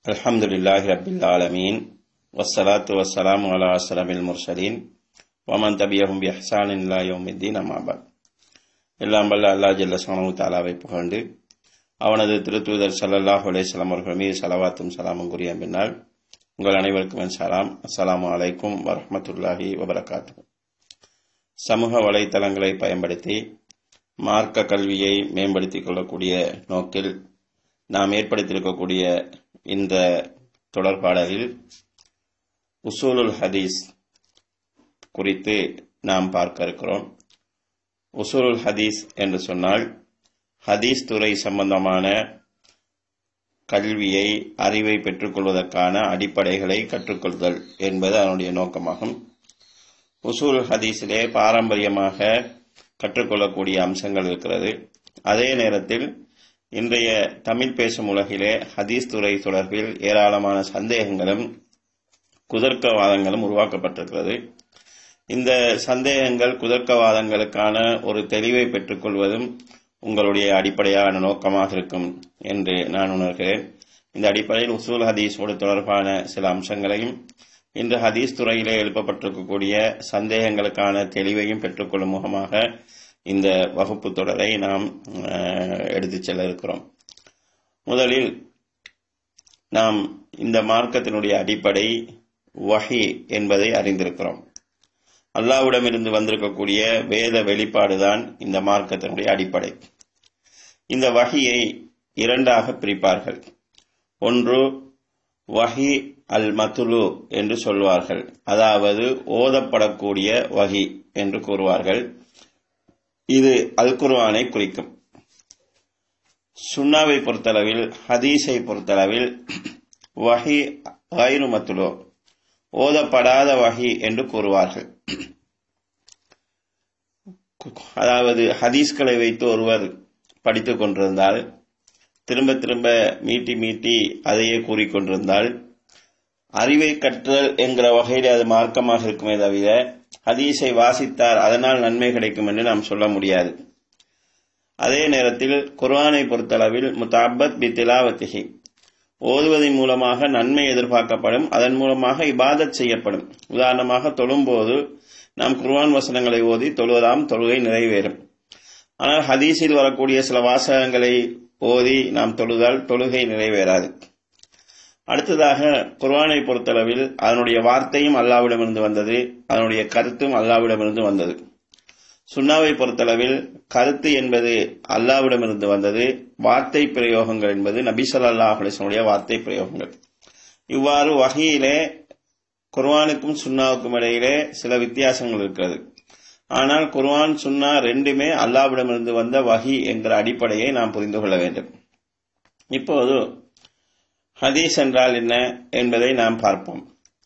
الحمد لله رب العالمين والصلاة والسلام على أشرف المرسلين ومن تبعهم بإحسان إلى يوم الدين أما بعد எல்லாம் வல்ல அல்லாஹ் ஜல்ல ஷானு தாலாவை புகழ்ந்து அவனது திருத்தூதர் ஸல்லல்லாஹு அலைஹி வஸல்லம் அவர்கள் மீது ஸலவாத்தும் சலாமும் கூறிய பின்னால் உங்கள் அனைவருக்கும் என் சலாம் அஸ்ஸலாமு அலைக்கும் வரஹ்மத்துல்லாஹி வபரகாத்துஹு சமூக வலைத்தளங்களை பயன்படுத்தி மார்க்க கல்வியை மேம்படுத்திக் கொள்ளக்கூடிய நோக்கில் நாம் ஏற்படுத்தியிருக்கக்கூடிய இந்த தொடர்பாடலில் உசூலுல் ஹதீஸ் குறித்து நாம் பார்க்க இருக்கிறோம் உசூலுல் ஹதீஸ் என்று சொன்னால் ஹதீஸ் துறை சம்பந்தமான கல்வியை அறிவை பெற்றுக்கொள்வதற்கான அடிப்படைகளை கற்றுக்கொள்தல் என்பது அதனுடைய நோக்கமாகும் உசூல் ஹதீஸிலே பாரம்பரியமாக கற்றுக்கொள்ளக்கூடிய அம்சங்கள் இருக்கிறது அதே நேரத்தில் இன்றைய தமிழ் பேசும் உலகிலே ஹதீஸ் துறை தொடர்பில் ஏராளமான சந்தேகங்களும் குதர்க்கவாதங்களும் உருவாக்கப்பட்டிருக்கிறது இந்த சந்தேகங்கள் குதர்க்கவாதங்களுக்கான ஒரு தெளிவை பெற்றுக்கொள்வதும் உங்களுடைய அடிப்படையான நோக்கமாக இருக்கும் என்று நான் உணர்கிறேன் இந்த அடிப்படையில் உசூல் ஹதீஸோடு தொடர்பான சில அம்சங்களையும் இன்று ஹதீஸ் துறையிலே எழுப்பப்பட்டிருக்கக்கூடிய சந்தேகங்களுக்கான தெளிவையும் பெற்றுக்கொள்ளும் முகமாக இந்த வகுப்பு தொடரை நாம் எடுத்துச் செல்ல இருக்கிறோம் முதலில் நாம் இந்த மார்க்கத்தினுடைய அடிப்படை வஹி என்பதை அறிந்திருக்கிறோம் அல்லாவிடமிருந்து வந்திருக்கக்கூடிய வேத வெளிப்பாடுதான் இந்த மார்க்கத்தினுடைய அடிப்படை இந்த வகையை இரண்டாக பிரிப்பார்கள் ஒன்று வஹி அல் மத்துலு என்று சொல்வார்கள் அதாவது ஓதப்படக்கூடிய வகி என்று கூறுவார்கள் இது அல் குர்ஆனை குறிக்கும் சுண்ணாவை பொறுத்தளவில் ஹதீஸை பொறுத்தளவில் வஹி ஐரு மத்துலோ ஓதப்படாத வகி என்று கூறுவார்கள் அதாவது ஹதீஸ்களை வைத்து ஒருவர் படித்துக் கொண்டிருந்தால் திரும்ப திரும்ப மீட்டி மீட்டி அதையே கூறிக்கொண்டிருந்தால் அறிவை கற்றல் என்கிற வகையில் அது மார்க்கமாக இருக்குமே தவிர ஹதீஸை வாசித்தார் அதனால் நன்மை கிடைக்கும் என்று நாம் சொல்ல முடியாது அதே நேரத்தில் குர்ஆனை பொறுத்தளவில் முத்தாபத் பி திலாவத்திகி ஓதுவதன் மூலமாக நன்மை எதிர்பார்க்கப்படும் அதன் மூலமாக இபாதத் செய்யப்படும் உதாரணமாக தொழும்போது நாம் குர்ஆன் வசனங்களை ஓதி தொழுவதாம் தொழுகை நிறைவேறும் ஆனால் ஹதீஸில் வரக்கூடிய சில வாசகங்களை ஓதி நாம் தொழுதால் தொழுகை நிறைவேறாது அடுத்ததாக குர்ஆனை பொறுத்தளவில் அதனுடைய வார்த்தையும் அல்லாவிடமிருந்து வந்தது அதனுடைய கருத்தும் அல்லாவிடமிருந்து வந்தது சுண்ணாவை பொறுத்தளவில் கருத்து என்பது அல்லாவிடமிருந்து வந்தது வார்த்தை பிரயோகங்கள் என்பது நபிசல்லா அலிஸ்வனுடைய வார்த்தை பிரயோகங்கள் இவ்வாறு வகையிலே குர்வானுக்கும் சுன்னாவுக்கும் இடையிலே சில வித்தியாசங்கள் இருக்கிறது ஆனால் குர்வான் சுன்னா ரெண்டுமே அல்லாவிடமிருந்து வந்த வகி என்கிற அடிப்படையை நாம் புரிந்து கொள்ள வேண்டும் இப்போது ஹதீஸ் என்றால் என்ன என்பதை நாம் பார்ப்போம்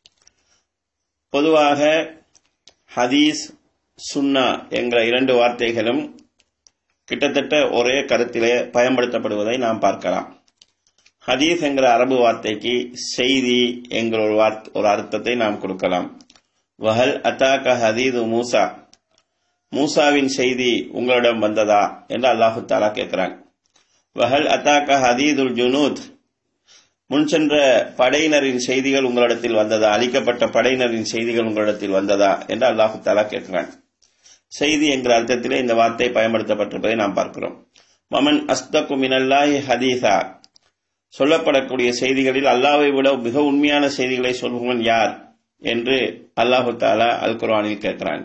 பொதுவாக ஹதீஸ் சுன்னா என்ற இரண்டு வார்த்தைகளும் கிட்டத்தட்ட ஒரே கருத்திலே பயன்படுத்தப்படுவதை நாம் பார்க்கலாம் ஹதீஸ் என்கிற அரபு வார்த்தைக்கு செய்தி என்கிற ஒரு வார்த்தை ஒரு அர்த்தத்தை நாம் கொடுக்கலாம் வஹல் அத்தாக்க ஹதீது மூசா மூசாவின் செய்தி உங்களிடம் வந்ததா என்று அல்லாஹு தாலா கேட்கிறான் வஹல் அத்தாக்க ஹதீதுல் ஜுனூத் முன் சென்ற படையினரின் செய்திகள் உங்களிடத்தில் வந்ததா அளிக்கப்பட்ட படையினரின் செய்திகள் உங்களிடத்தில் வந்ததா என்று அல்லாஹு தாலா கேட்கிறான் செய்தி என்கிற அர்த்தத்திலே இந்த வார்த்தை பயன்படுத்தப்பட்டிருப்பதை நாம் பார்க்கிறோம் மமன் அஸ்தகு மினல்லாஹி ஹதீசா சொல்லப்படக்கூடிய செய்திகளில் அல்லாவை விட மிக உண்மையான செய்திகளை சொல்பவன் யார் என்று அல்லாஹு தாலா அல் குர்ஆனில் கேட்கிறான்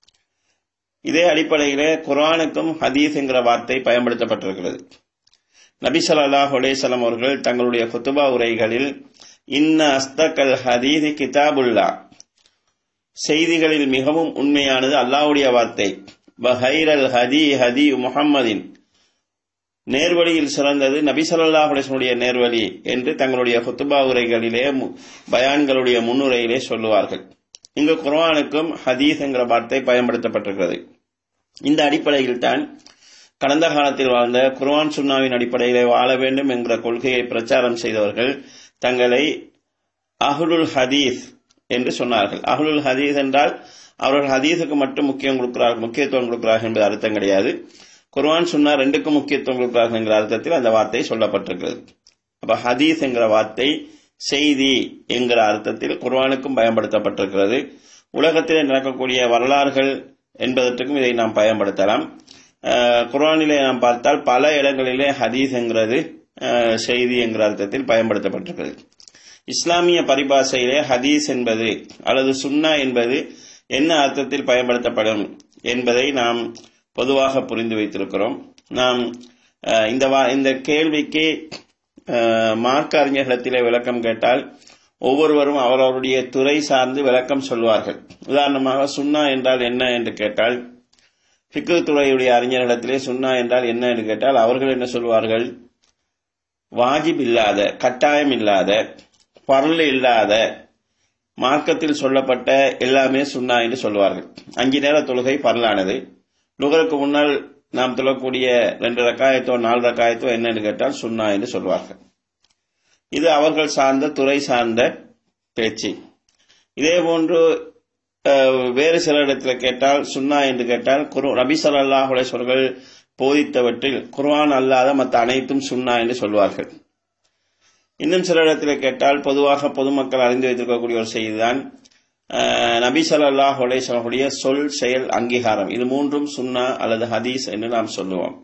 இதே அடிப்படையிலே குர்ஆனுக்கும் ஹதீஸ் என்கிற வார்த்தை பயன்படுத்தப்பட்டிருக்கிறது நபி சொல்லாஹ் அலேசலம் அவர்கள் தங்களுடைய குத்துபா உரைகளில் இன்ன அஸ்தகல் ஹதீதி கிதாபுல்லா செய்திகளில் மிகவும் உண்மையானது அல்லாவுடைய வார்த்தை பஹைரல் ஹதி ஹதி முகம்மதின் நேர்வழியில் சிறந்தது நபி சொல்லாஹ் அலிஸ்வனுடைய நேர்வழி என்று தங்களுடைய குத்துபா உரைகளிலே பயான்களுடைய முன்னுரையிலே சொல்லுவார்கள் இங்கு குர்ஆனுக்கும் ஹதீஸ் என்கிற வார்த்தை பயன்படுத்தப்பட்டிருக்கிறது இந்த அடிப்படையில் தான் கடந்த காலத்தில் வாழ்ந்த குர்ஆன் சுன்னாவின் அடிப்படையிலே வாழ வேண்டும் என்கிற கொள்கையை பிரச்சாரம் செய்தவர்கள் தங்களை அஹ்லுல் ஹதீஸ் என்று சொன்னார்கள் அஹ்லுல் ஹதீஸ் என்றால் அவர்கள் ஹதீஸுக்கு மட்டும் முக்கியம் கொடுக்கிறார்கள் முக்கியத்துவம் கொடுக்கிறார்கள் என்பது அர்த்தம் கிடையாது குர்ஆன் சுன்னா ரெண்டுக்கும் முக்கியத்துவம் கொடுக்கிறார்கள் என்கிற அர்த்தத்தில் அந்த வார்த்தை சொல்லப்பட்டிருக்கிறது அப்ப ஹதீஸ் என்கிற வார்த்தை செய்தி என்கிற அர்த்தத்தில் குர்ஆனுக்கும் பயன்படுத்தப்பட்டிருக்கிறது உலகத்திலே நடக்கக்கூடிய வரலாறுகள் என்பதற்கும் இதை நாம் பயன்படுத்தலாம் அஹ், குர்ஆனிலே நாம் பார்த்தால் பல இடங்களிலே ஹதீஸ் என்கிறது அஹ், செய்தி என்கிற அர்த்தத்தில் பயன்படுத்தப்பட்டிருக்கிறது இஸ்லாமிய பரிபாஷையிலே ஹதீஸ் என்பது அல்லது சுன்னா என்பது என்ன அர்த்தத்தில் பயன்படுத்தப்படும் என்பதை நாம் பொதுவாக புரிந்து வைத்திருக்கிறோம் நாம் அஹ், இந்த வா- இந்த கேள்விக்கு அஹ், மார்க்க அறிஞர்களிடத்திலே விளக்கம் கேட்டால் ஒவ்வொருவரும் அவரவருடைய துறை சார்ந்து விளக்கம் சொல்வார்கள் உதாரணமாக சுன்னா என்றால் என்ன என்று கேட்டால் ஃபிக்கு துறையுடைய அறிஞர்களிடத்திலே சுன்னா என்றால் என்ன என்று கேட்டால் அவர்கள் என்ன சொல்வார்கள் வாஜிப் இல்லாத கட்டாயம் இல்லாத பரல் இல்லாத மார்க்கத்தில் சொல்லப்பட்ட எல்லாமே சுன்னா என்று சொல்வார்கள் அஞ்சு நேர தொழுகை பரலானது நுகருக்கு முன்னால் நாம் தொழக்கூடிய ரெண்டு ரக்காயத்தோ நாலு ரக்காயத்தோ என்னன்னு கேட்டால் சுன்னா என்று சொல்வார்கள் இது அவர்கள் சார்ந்த துறை சார்ந்த பேச்சு இதே போன்று அஹ், வேறு சில இடத்துல கேட்டால் சுன்னா என்று கேட்டால் குரு நபி ஸல்லல்லாஹு அலைஹி அவர்கள் போதித்தவற்றில் குர்ஆன் அல்லாத மற்ற அனைத்தும் சுன்னா என்று சொல்வார்கள் இன்னும் சில இடத்துல கேட்டால் பொதுவாக பொதுமக்கள் அறிந்து வைத்திருக்கக்கூடிய ஒரு செய்திதான் அஹ், நபி ஸல்லல்லாஹு அலைஹி வஸல்லுடைய சொல் செயல் அங்கீகாரம் இது மூன்றும் சுன்னா அல்லது ஹதீஸ் என்று நாம் சொல்லுவோம்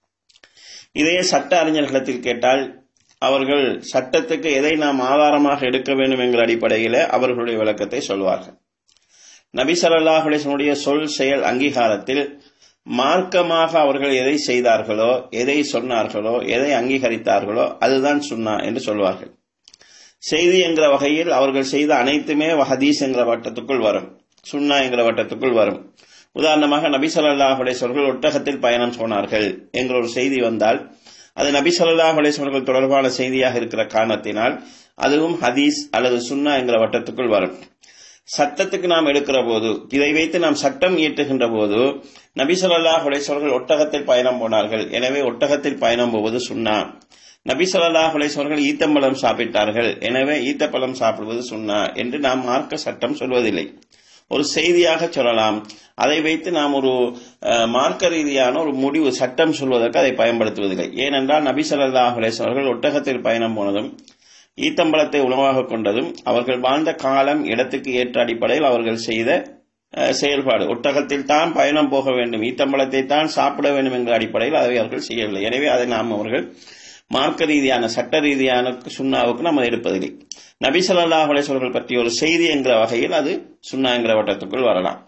இதையே சட்ட அறிஞர்களிடத்தில் கேட்டால் அவர்கள் சட்டத்துக்கு எதை நாம் ஆதாரமாக எடுக்க வேண்டும் என்கிற அடிப்படையில் அவர்களுடைய விளக்கத்தை சொல்வார்கள் நபி ஸல்லல்லாஹு அலைஹி வஸல்லுடைய சொல் செயல் அங்கீகாரத்தில் மார்க்கமாக அவர்கள் எதை செய்தார்களோ எதை சொன்னார்களோ எதை அங்கீகரித்தார்களோ அதுதான் சுன்னா என்று சொல்வார்கள் செய்தி என்கிற வகையில் அவர்கள் செய்த அனைத்துமே ஹதீஸ் என்கிற வட்டத்துக்குள் வரும் சுன்னா என்கிற வட்டத்துக்குள் வரும் உதாரணமாக நபி ஸல்லல்லாஹு அலைஹி வஸல்லம் ஒட்டகத்தில் பயணம் போனார்கள் என்கிற ஒரு செய்தி வந்தால் அது நபி ஸல்லல்லாஹு அலைஹி வஸல்லம் தொடர்பான செய்தியாக இருக்கிற காரணத்தினால் அதுவும் ஹதீஸ் அல்லது சுன்னா என்கிற வட்டத்துக்குள் வரும் சட்டத்துக்கு நாம் எடுக்கிற போது இதை வைத்து நாம் சட்டம் இயற்றுகின்ற போது நபி ஸல்லல்லாஹு அலைஹி வஸல்லம் ஒட்டகத்தில் பயணம் போனார்கள் எனவே ஒட்டகத்தில் பயணம் போவது சுன்னா நபி ஸல்லல்லாஹு அலைஹி வஸல்லம் ஈத்தம்பழம் சாப்பிட்டார்கள் எனவே ஈத்தப்பழம் சாப்பிடுவது சுன்னா என்று நாம் மார்க்க சட்டம் சொல்வதில்லை ஒரு செய்தியாக சொல்லலாம் அதை வைத்து நாம் ஒரு அஹ், மார்க்க ரீதியான ஒரு முடிவு சட்டம் சொல்வதற்கு அதை பயன்படுத்துவதில்லை ஏனென்றால் நபி ஸல்லல்லாஹு அலைஹி வஸல்லம் அவர்கள் ஒட்டகத்தில் பயணம் போனதும் ஈத்தம்பழத்தை உணவாக கொண்டதும் அவர்கள் வாழ்ந்த காலம் இடத்துக்கு ஏற்ற அடிப்படையில் அவர்கள் செய்த அஹ், செயல்பாடு ஒட்டகத்தில் தான் பயணம் போக வேண்டும் ஈத்தம்பழத்தை தான் சாப்பிட வேண்டும் என்ற அடிப்படையில் அதை அவர்கள் செய்யவில்லை எனவே அதை நாம் அவர்கள் மார்க்க ரீதியான சட்ட ரீதியான சுண்ணாவுக்கு நாம் அதை எடுப்பதில்லை நபி ஸல்லல்லாஹு அலைஹி வஸல்லம் பற்றிய ஒரு செய்தி என்கிற வகையில் அது சுன்னா என்கிற வட்டத்துக்குள் வரலாம்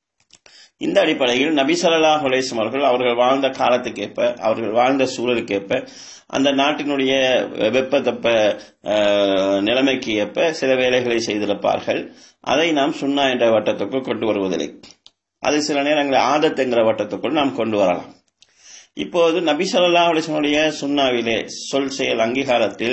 இந்த அடிப்படையில் நபி ஸல்லல்லாஹு அலைஹி வஸல்லம் அவர்கள் அவர்கள் வாழ்ந்த காலத்துக்கேற்ப அவர்கள் வாழ்ந்த சூழலுக்கேற்ப அந்த நாட்டினுடைய வெப்பத்தப்ப அஹ், நிலைமைக்கு ஏற்ப சில வேலைகளை செய்திருப்பார்கள் அதை நாம் சுன்னா என்ற வட்டத்துக்குள் கொண்டு வருவதில்லை அது சில நேரங்களில் ஆதத் என்கிற வட்டத்துக்குள் நாம் கொண்டு வரலாம் இப்போது நபி ஸல்லல்லாஹு அலைஹி வஸல்லுடைய சுன்னாவிலே சொல் செயல் அங்கீகாரத்தில்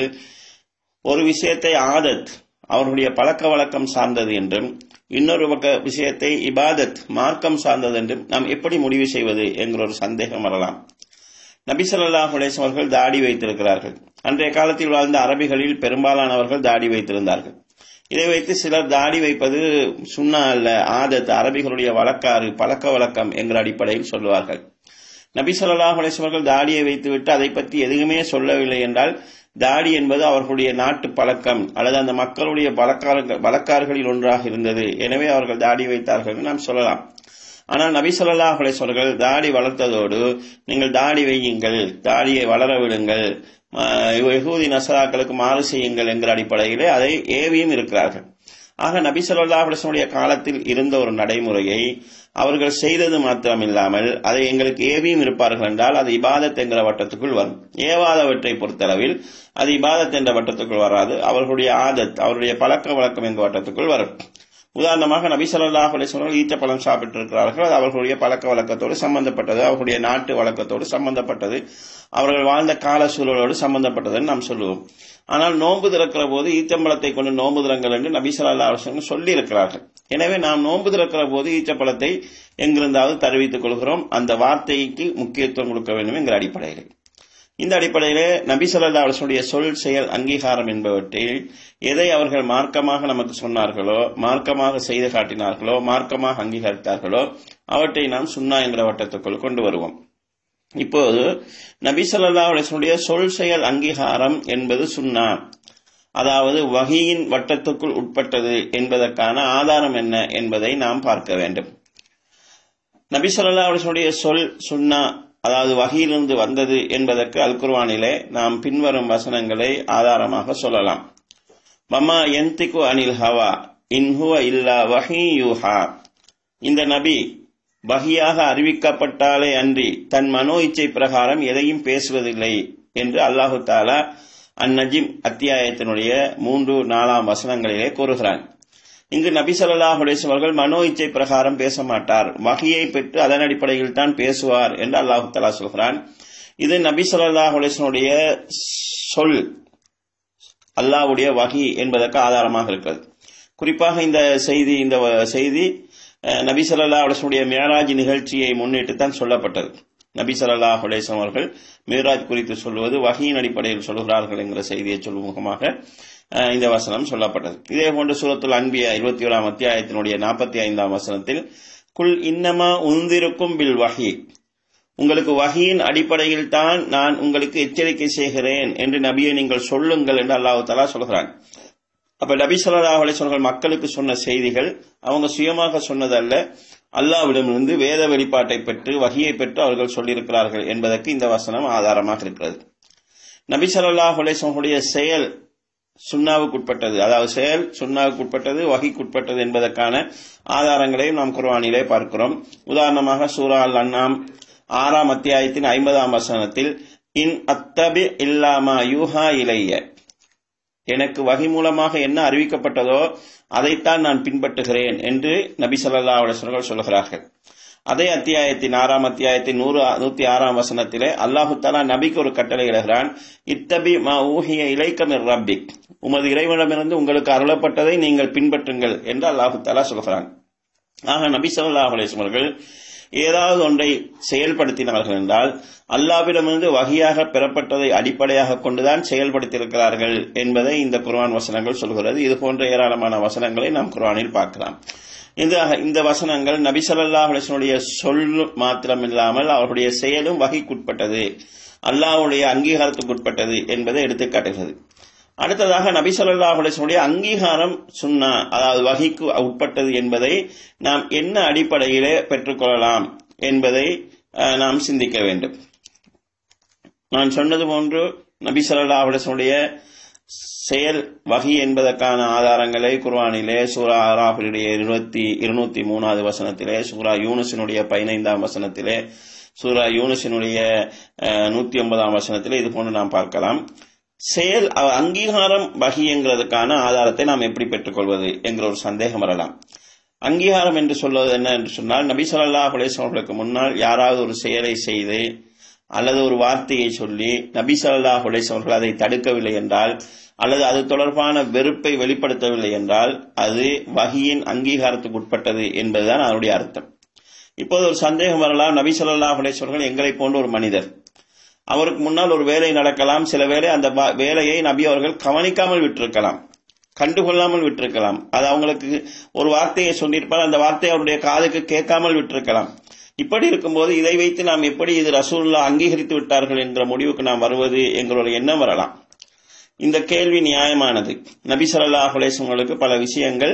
ஒரு விஷயத்தை ஆதத் அவர்களுடைய பழக்க வழக்கம் சார்ந்தது என்றும் இன்னொரு பக்க விஷயத்தை இபாதத் மார்க்கம் சார்ந்தது என்றும் நாம் எப்படி முடிவு செய்வது என்கிற ஒரு சந்தேகம் வரலாம் நபி ஸல்லல்லாஹு அலைஹி வஸல்லம் அவர்கள் தாடி வைத்திருக்கிறார்கள் அன்றைய காலத்தில் வாழ்ந்த அரபிகளில் பெரும்பாலானவர்கள் தாடி வைத்திருந்தார்கள் இதை வைத்து சிலர் தாடி வைப்பது சுன்னா அல்ல ஆதத் அரபிகளுடைய வழக்காறு பழக்க வழக்கம் என்கிற அடிப்படையில் சொல்லுவார்கள் நபி ஸல்லல்லாஹு அலைஹி வஸல்லம் அவர்கள் தாடியை வைத்துவிட்டு அதை பற்றி எதுவுமே சொல்லவில்லை என்றால் தாடி என்பது அவர்களுடைய நாட்டு பழக்கம் அல்லது அந்த மக்களுடைய பழக்கார பழக்காறுகளில் ஒன்றாக இருந்தது எனவே அவர்கள் தாடி வைத்தார்கள் என்று நாம் சொல்லலாம் ஆனால் நபி ஸல்லல்லாஹு அலைஹி வஸல்லம் அவர்கள் தாடி வளர்த்ததோடு நீங்கள் தாடி வையுங்கள் தாடியை வளர விடுங்கள் ஆஹ் யகூதி நசராக்களுக்கு மாறு செய்யுங்கள் என்கிற அடிப்படையிலே அதை ஏவியும் இருக்கிறார்கள் ஆக நபி ஸல்லல்லாஹு அலைஹி வஸல்லம் காலத்தில் இருந்த ஒரு நடைமுறையை அவர்கள் செய்தது மாத்திரமில்லாமல் அதை எங்களுக்கு ஏவியும் இருப்பார்கள் என்றால் அது இபாதத் என்கிற வட்டத்துக்குள் வரும் ஏவாதவற்றை பொறுத்தளவில் அது இபாதத் என்ற வட்டத்துக்குள் வராது அவர்களுடைய ஆதத் அவருடைய பழக்க வழக்கம் என்ற வட்டத்துக்குள் வரும் உதாரணமாக நபி ஸல்லல்லாஹு அலைஹி வஸல்லம் ஈட்ட பழம் சாப்பிட்டு இருக்கிறார்கள் அது அவர்களுடைய பழக்க வழக்கத்தோடு சம்பந்தப்பட்டது அவர்களுடைய நாட்டு வழக்கத்தோடு சம்பந்தப்பட்டது அவர்கள் வாழ்ந்த கால சூழலோடு சம்பந்தப்பட்டதுன்னு நாம் சொல்லுவோம் ஆனால் நோன்பு திறக்கிற போது ஈச்சம்பழத்தை கொண்டு நோன்பு திறங்கள் என்று நபி ஸல்லல்லாஹு அலைஹி வஸல்லம் சொல்லி இருக்கிறார்கள் எனவே நாம் நோன்பு திறக்கிற போது ஈச்சப்பழத்தை எங்கிருந்தாவது தருவித்துக் கொள்கிறோம் அந்த வார்த்தைக்கு முக்கியத்துவம் கொடுக்க வேண்டும் என்கிற அடிப்படையில் இந்த அடிப்படையிலே நபி ஸல்லல்லாஹு அலைஹி வஸல்லம் சொல் செயல் அங்கீகாரம் என்பவற்றில் எதை அவர்கள் மார்க்கமாக நமக்கு சொன்னார்களோ மார்க்கமாக செய்து காட்டினார்களோ மார்க்கமாக அங்கீகரித்தார்களோ அவற்றை நாம் சுன்னா என்கிற வட்டத்துக்குள் கொண்டு வருவோம் இப்போது நபி ஸல்லல்லாஹு அலைஹி வஸல்லம் சொல் செயல் அங்கீகாரம் என்பது சுன்னா அதாவது வகியின் வட்டத்துக்குள் உட்பட்டது என்பதற்கான ஆதாரம் என்ன என்பதை நாம் பார்க்க வேண்டும் நபி சொல்லா அவர்களுடைய சொல் சுன்னா அதாவது வகையிலிருந்து வந்தது என்பதற்கு அல் குர்வானிலே நாம் பின்வரும் வசனங்களை ஆதாரமாக சொல்லலாம் மமா எந்திகு அனில் ஹவா இன்ஹுவ இல்லா வஹி யூஹா இந்த நபி வகியாக அறிவிக்கப்பட்டாலே அன்றி தன் மனோ இச்சை பிரகாரம் எதையும் பேசுவதில்லை என்று அல்லாஹு தாலா அந்நஜிம் அத்தியாயத்தினுடைய மூன்று நாலாம் வசனங்களிலே கூறுகிறான் இங்கு நபி சொல்லாஹ் அவர்கள் மனோ இச்சை பிரகாரம் பேச மாட்டார் வகையை பெற்று அதன் அடிப்படையில் தான் பேசுவார் என்று அல்லாஹு தலா சொல்கிறான் இது நபி சொல்லாஹ் அலிஸ்வனுடைய சொல் அல்லாவுடைய வகி என்பதற்கு ஆதாரமாக இருக்கிறது குறிப்பாக இந்த செய்தி இந்த செய்தி நபி சொல்லா அலிஸ்வனுடைய மேராஜ் நிகழ்ச்சியை முன்னிட்டு தான் சொல்லப்பட்டது நபி சல்லா அலேசம் அவர்கள் மேராஜ் குறித்து சொல்வது வகையின் அடிப்படையில் சொல்கிறார்கள் என்கிற செய்தியை சொல்லும் முகமாக இந்த வசனம் சொல்லப்பட்டது இதே போன்று சூரத்துல் அன்பியா இருபத்தி ஏழாம் அத்தியாயத்தினுடைய நாற்பத்தி ஐந்தாம் வசனத்தில் குல் இன்னமா உந்திருக்கும் பில் வகி உங்களுக்கு வகையின் அடிப்படையில் தான் நான் உங்களுக்கு எச்சரிக்கை செய்கிறேன் என்று நபியை நீங்கள் சொல்லுங்கள் என்று அல்லாஹு தலா சொல்கிறான் அப்ப நபி சொல்லா அலிஸ்வர்கள் மக்களுக்கு சொன்ன செய்திகள் அவங்க சுயமாக சொன்னதல்ல அல்லாவிடமிருந்து வேத வெளிப்பாட்டை பெற்று வகையை பெற்று அவர்கள் சொல்லியிருக்கிறார்கள் என்பதற்கு இந்த வசனம் ஆதாரமாக இருக்கிறது நபி சொல்லாஹ் அலிஸ்வனுடைய செயல் சுண்ணாவுக்குட்பட்டது அதாவது செயல் சுண்ணாவுக்குட்பட்டது வகைக்குட்பட்டது என்பதற்கான ஆதாரங்களையும் நாம் குர்வானிலே பார்க்கிறோம் உதாரணமாக சூரா அல் அண்ணாம் ஆறாம் அத்தியாயத்தின் ஐம்பதாம் வசனத்தில் இன் அத்தபி இல்லாமா யூஹா இலைய எனக்கு வகை மூலமாக என்ன அறிவிக்கப்பட்டதோ அதைத்தான் நான் பின்பற்றுகிறேன் என்று நபி சொல்லா அலுவலர்கள் சொல்கிறார்கள் அதே அத்தியாயத்தின் ஆறாம் அத்தியாயத்தின் நூறு நூத்தி ஆறாம் வசனத்திலே அல்லாஹு தாலா நபிக்கு ஒரு கட்டளை இடுகிறான் இத்தபி மா ஊஹிய இலைக்கமிர் ரப்பிக் உமது இறைவனமிருந்து உங்களுக்கு அருளப்பட்டதை நீங்கள் பின்பற்றுங்கள் என்று அல்லாஹு தாலா சொல்கிறான் ஆக நபி சொல்லா அலுவலர்கள் ஏதாவது ஒன்றை செயல்படுத்தினார்கள் என்றால் அல்லாவிடமிருந்து வகையாக பெறப்பட்டதை அடிப்படையாக கொண்டுதான் செயல்படுத்தியிருக்கிறார்கள் என்பதை இந்த குர்ஆன் வசனங்கள் சொல்கிறது இது போன்ற ஏராளமான வசனங்களை நாம் குர்ஆனில் பார்க்கலாம் இந்த இந்த வசனங்கள் நபி ஸல்லல்லாஹு அலைஹி வஸல்லுடைய சொல் மாத்திரமில்லாமல் அவருடைய செயலும் வகைக்குட்பட்டது அல்லாஹ்வுடைய அங்கீகாரத்துக்குட்பட்டது என்பதை எடுத்துக்காட்டுகிறது அடுத்ததாக நபி ஸல்லல்லாஹு அலைஹி வஸல்லுடைய அங்கீகாரம் சுன்னா அதாவது வகைக்கு உட்பட்டது என்பதை நாம் என்ன அடிப்படையிலே பெற்றுக்கொள்ளலாம் என்பதை நாம் சிந்திக்க வேண்டும் நான் சொன்னது போன்று நபி ஸல்லல்லாஹு அலைஹி வஸல்லுடைய செயல் வகை என்பதற்கான ஆதாரங்களை குர்வானிலே சூரா ஆராஃபினுடைய இருபத்தி இருநூத்தி மூணாவது வசனத்திலே சூரா யூனுசினுடைய பதினைந்தாம் வசனத்திலே சூரா யூனுசினுடைய நூத்தி ஒன்பதாம் வசனத்திலே இது போன்று நாம் பார்க்கலாம் செயல் அங்கீகாரம் வகிங்கிறதுக்கான ஆதாரத்தை நாம் எப்படி பெற்றுக்கொள்வது என்கிற ஒரு சந்தேகம் வரலாம் அங்கீகாரம் என்று சொல்வது என்ன என்று சொன்னால் நபி சொல்லாஹ் அலேஸ்வர்களுக்கு முன்னால் யாராவது ஒரு செயலை செய்து அல்லது ஒரு வார்த்தையை சொல்லி நபி சொல்லாஹ் அலேஸ்வர்கள் அதை தடுக்கவில்லை என்றால் அல்லது அது தொடர்பான வெறுப்பை வெளிப்படுத்தவில்லை என்றால் அது வகியின் அங்கீகாரத்துக்கு உட்பட்டது என்பதுதான் அதனுடைய அர்த்தம் இப்போது ஒரு சந்தேகம் வரலாம் நபி சொல்லாஹ் அலேஸ்வர்கள் எங்களை போன்ற ஒரு மனிதர் அவருக்கு முன்னால் ஒரு வேலை நடக்கலாம் சில வேலை அந்த வேலையை நபி அவர்கள் கவனிக்காமல் விட்டிருக்கலாம் கண்டுகொள்ளாமல் விட்டிருக்கலாம் அது அவங்களுக்கு ஒரு வார்த்தையை சொல்லியிருப்பார் அந்த வார்த்தை அவருடைய காதுக்கு கேட்காமல் விட்டிருக்கலாம் இப்படி இருக்கும்போது இதை வைத்து நாம் எப்படி இது ரசூல்லா அங்கீகரித்து விட்டார்கள் என்ற முடிவுக்கு நாம் வருவது என்கிற ஒரு எண்ணம் வரலாம் இந்த கேள்வி நியாயமானது நபி சொல்லா அலேசங்களுக்கு பல விஷயங்கள்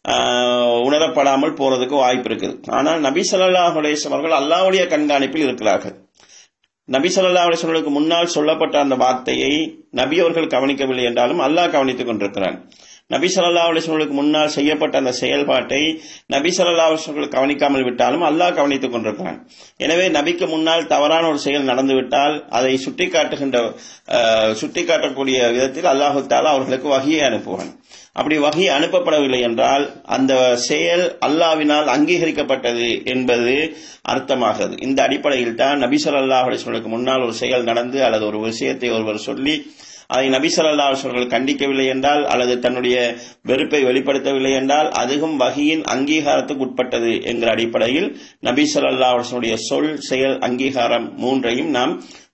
உணரப்படாமல் போறதுக்கு வாய்ப்பு இருக்குது ஆனால் நபி சொல்லா அலேசம் அவர்கள் அல்லாவுடைய கண்காணிப்பில் இருக்கிறார்கள் நபி சொல்லா அலிஸ்வர்களுக்கு முன்னால் சொல்லப்பட்ட அந்த வார்த்தையை நபி அவர்கள் கவனிக்கவில்லை என்றாலும் அல்லாஹ் கவனித்துக் கொண்டிருக்கிறான் நபி சொல்லா அலிஸ்வர்களுக்கு முன்னால் செய்யப்பட்ட அந்த செயல்பாட்டை நபி சொல்லா அலிஸ்வர்கள் கவனிக்காமல் விட்டாலும் அல்லாஹ் கவனித்துக் கொண்டிருக்கிறான் எனவே நபிக்கு முன்னால் தவறான ஒரு செயல் நடந்துவிட்டால் அதை சுட்டிக்காட்டுகின்ற சுட்டிக்காட்டக்கூடிய விதத்தில் அல்லாஹு தாலா அவர்களுக்கு வகையை அனுப்புவான் அப்படி வகை அனுப்பப்படவில்லை என்றால் அந்த செயல் அல்லாவினால் அங்கீகரிக்கப்பட்டது என்பது அர்த்தமாகிறது இந்த அடிப்படையில் தான் நபி சொல்லா அலிஸ்வர்களுக்கு முன்னால் ஒரு செயல் நடந்து அல்லது ஒரு விஷயத்தை ஒருவர் சொல்லி அதை நபி சொல்லா அவர்கள் கண்டிக்கவில்லை என்றால் அல்லது தன்னுடைய வெறுப்பை வெளிப்படுத்தவில்லை என்றால் அதுவும் வகையின் அங்கீகாரத்துக்கு உட்பட்டது என்கிற அடிப்படையில் நபி சொல்லா அவர்களுடைய சொல் செயல் அங்கீகாரம் மூன்றையும் நாம்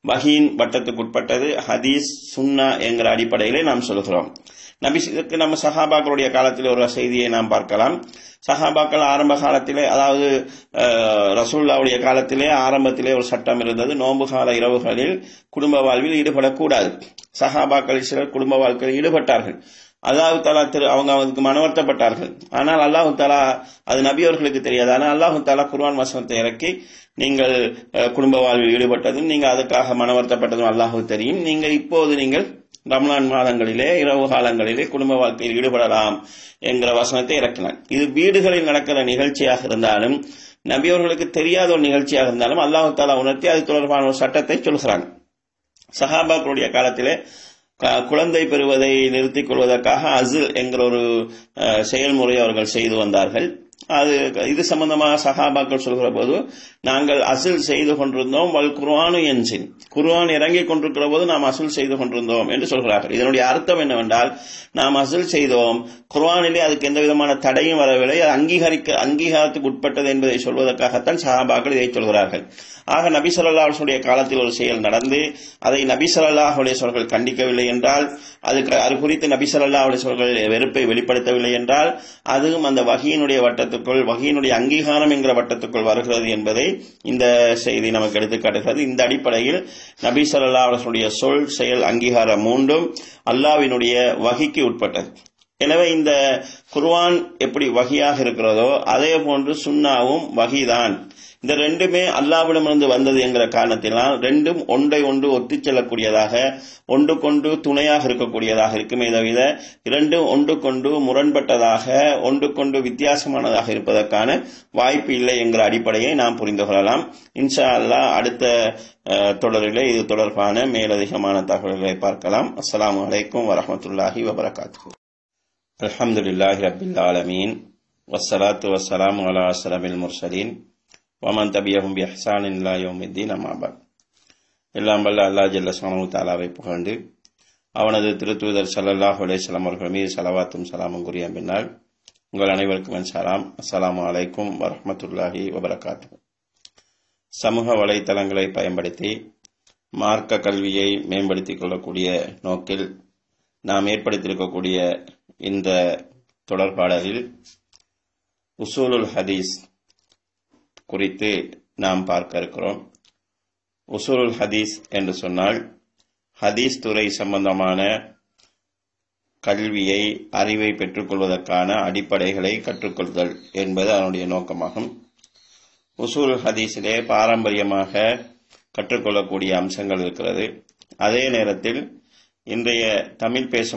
வகியின் வட்டத்துக்கு உட்பட்டது ஹதீஸ் சுன்னா என்கிற அடிப்படையிலே நாம் சொல்கிறோம் நபி இதற்கு நம்ம சஹாபாக்களுடைய காலத்தில் ஒரு செய்தியை நாம் பார்க்கலாம் சஹாபாக்கள் ஆரம்ப காலத்திலே அதாவது அஹ், ரசூல்லாவுடைய காலத்திலே ஆரம்பத்திலே ஒரு சட்டம் இருந்தது நோன்பு கால இரவுகளில் குடும்ப வாழ்வில் ஈடுபடக்கூடாது சஹாபாக்கள் சிலர் குடும்ப வாழ்க்கையில் ஈடுபட்டார்கள் அல்லாஹு தாலா திரு அவங்க அவங்களுக்கு மனவர்த்தப்பட்டார்கள் ஆனால் அல்லாஹு தாலா அது நபி அவர்களுக்கு தெரியாது ஆனால் அல்லாஹு தாலா குர்ஆன் வசனத்தை இறக்கி நீங்கள் அஹ், குடும்ப வாழ்வில் ஈடுபட்டதும் நீங்கள் அதுக்காக மனவர்த்தப்பட்டதும் அல்லாஹு தெரியும் நீங்கள் இப்போது நீங்கள் ரம்லான் மாதங்களிலே இரவு காலங்களிலே குடும்ப வாழ்க்கையில் ஈடுபடலாம் என்கிற வசனத்தை இறக்கினார் இது வீடுகளில் நடக்கிற நிகழ்ச்சியாக இருந்தாலும் நபியவர்களுக்கு தெரியாத ஒரு நிகழ்ச்சியாக இருந்தாலும் அல்லாஹு தாலா உணர்த்தி அது தொடர்பான ஒரு சட்டத்தை சொல்கிறாங்க சஹாபாக்களுடைய காலத்திலே க- குழந்தை பெறுவதை நிறுத்திக் கொள்வதற்காக அசில் என்கிற ஒரு அஹ், செயல்முறை அவர்கள் செய்து வந்தார்கள் அது இது சம்பந்தமாக சஹாபாக்கள் சொல்கிற போது நாங்கள் அசில் செய்து கொண்டிருந்தோம் வல் குர்ஆனு என்சின் குர்ஆன் இறங்கிக் கொண்டிருக்கிற போது நாம் அசில் செய்து கொண்டிருந்தோம் என்று சொல்கிறார்கள் இதனுடைய அர்த்தம் என்னவென்றால் நாம் அசில் செய்தோம் குர்ஆனிலே அதுக்கு எந்த விதமான தடையும் வரவில்லை அது அங்கீகரிக்க அங்கீகாரத்துக்கு உட்பட்டது என்பதை சொல்வதற்காகத்தான் சஹாபாக்கள் இதை சொல்கிறார்கள் ஆக நபி ஸல்லல்லாஹு அலைஹி வஸல்லம் காலத்தில் ஒரு செயல் நடந்து அதை நபி ஸல்லல்லாஹு அலைஹி வஸல்லம் கண்டிக்கவில்லை என்றால் அதுக்கு அது குறித்து நபி ஸல்லல்லாஹு அலைஹி வஸல்லம் வெறுப்பை வெளிப்படுத்தவில்லை என்றால் அதுவும் அந்த வகையினுடைய வட்டத்துக்குள் வகையினுடைய அங்கீகாரம் என்கிற வட்டத்துக்குள் வருகிறது என்பதை இந்த செய்தி நமக்கு எடுத்து காட்டுகிறது இந்த அடிப்படையில் நபி ஸல்லல்லாஹு அலைஹி வஸல்லம் சொல் செயல் அங்கீகாரம் மூன்றும் அல்லாஹ்வினுடைய வகிக்கு உட்பட்டது எனவே இந்த குர்ஆன் எப்படி வகியாக இருக்கிறதோ அதே போன்று சுன்னாவும் வகிதான் இந்த ரெண்டுமே அல்லாவிடமிருந்து வந்தது என்கிற காரணத்தினால் ரெண்டும் ஒன்றை ஒன்று ஒத்திச் செல்லக்கூடியதாக ஒன்றுக்கொண்டு துணையாக இருக்கக்கூடியதாக இருக்குமே தவிர இரண்டும் ஒன்றுக்கொண்டு முரண்பட்டதாக ஒன்றுக்கொண்டு வித்தியாசமானதாக இருப்பதற்கான வாய்ப்பு இல்லை என்கிற அடிப்படையை நாம் புரிந்து கொள்ளலாம் இன்ஷா அல்லாஹ் அடுத்த அஹ், தொடரிலே இது தொடர்பான மேலதிகமான தகவல்களை பார்க்கலாம் அஸ்ஸலாமு அலைக்கும் வரஹ்மத்துல்லாஹி வபரகாத்துஹு அல்ஹம்துலில்லாஹி ரப்பில் ஆலமீன் வஸ்ஸலாத்து வஸ்ஸலாமு அலா அஸ்ரபில் முர்சலீன் வமன் தபியஹும் பி இஹ்சானின் இலா யௌமித்தீன் அம்மா பஅத் எல்லாம் வல்ல அல்லாஹ் ஜல்ல ஸலாமு தஆலாவை புகழ்ந்து அவனது திருத்தூதர் ஸல்லல்லாஹு அலைஹி வஸல்லம் அவர்கள் மீது ஸலவாத்தும் ஸலாமும் கூறிய பின்னால் உங்கள் அனைவருக்கும் என் சலாம் அஸ்ஸலாமு அலைக்கும் வரஹ்மத்துல்லாஹி வபரகாத்துஹு சமூக வலைத்தளங்களை பயன்படுத்தி மார்க்க கல்வியை மேம்படுத்திக் கொள்ளக்கூடிய நோக்கில் நாம் ஏற்படுத்தியிருக்கக்கூடிய இந்த தொடர்பாடலில் உசூலுல் ஹதீஸ் குறித்து நாம் பார்க்க இருக்கிறோம் உசூலுல் ஹதீஸ் என்று சொன்னால் ஹதீஸ் துறை சம்பந்தமான கல்வியை அறிவை பெற்றுக்கொள்வதற்கான அடிப்படைகளை கற்றுக்கொள்தல் என்பது அதனுடைய நோக்கமாகும் உசூல் ஹதீஸிலே பாரம்பரியமாக கற்றுக்கொள்ளக்கூடிய அம்சங்கள் இருக்கிறது அதே நேரத்தில் இன்றைய தமிழ் பேசும்